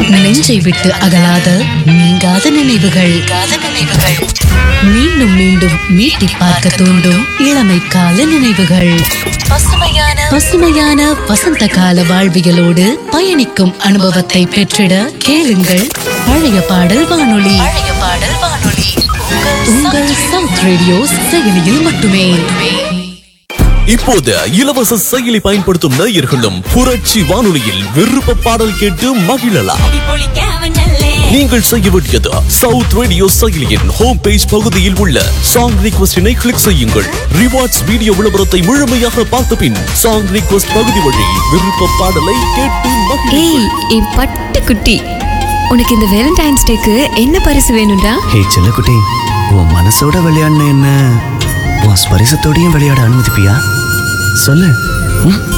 நெஞ்சை விட்டு அகலாத நீங்காத நினைவுகள் நினைவுகள் மீண்டும் மீண்டும் மீட்டி பார்க்க தூண்டும் இளமை கால நினைவுகள் பசுமையான பசுமையான வசந்த கால வாழ்வியலோடு பயணிக்கும் அனுபவத்தை பெற்றிட கேளுங்கள் பழைய பாடல் வானொலி பழைய பாடல் வானொலி உங்கள் சவுத் ரேடியோ செயலியில் மட்டுமே இப்போது இலவச செயலி பயன்படுத்தும் நேயர்களும் புரட்சி வானொலியில் விருப்ப பாடல் கேட்டு மகிழலாம் நீங்கள் செய்ய வேண்டியது சவுத் ரேடியோ செயலியின் ஹோம் பேஜ் பகுதியில் உள்ள சாங் ரிக்வஸ்டினை கிளிக் செய்யுங்கள் ரிவார்ட்ஸ் வீடியோ விளம்பரத்தை முழுமையாக பார்த்த பின் சாங் ரிக்வஸ்ட் பகுதி வழி விருப்ப பாடலை கேட்டு மகிழுங்கள் ஏய் என் பட்டு குட்டி உனக்கு இந்த வேலண்டைன்ஸ் டேக்கு என்ன பரிசு வேணும்டா ஹே செல்லக்குட்டி உன் மனசோட விளையாடணும் என்ன உன் ஸ்பரிசத்தோடையும் விளையாட அனுமதிப்பியா சொல்லு ம்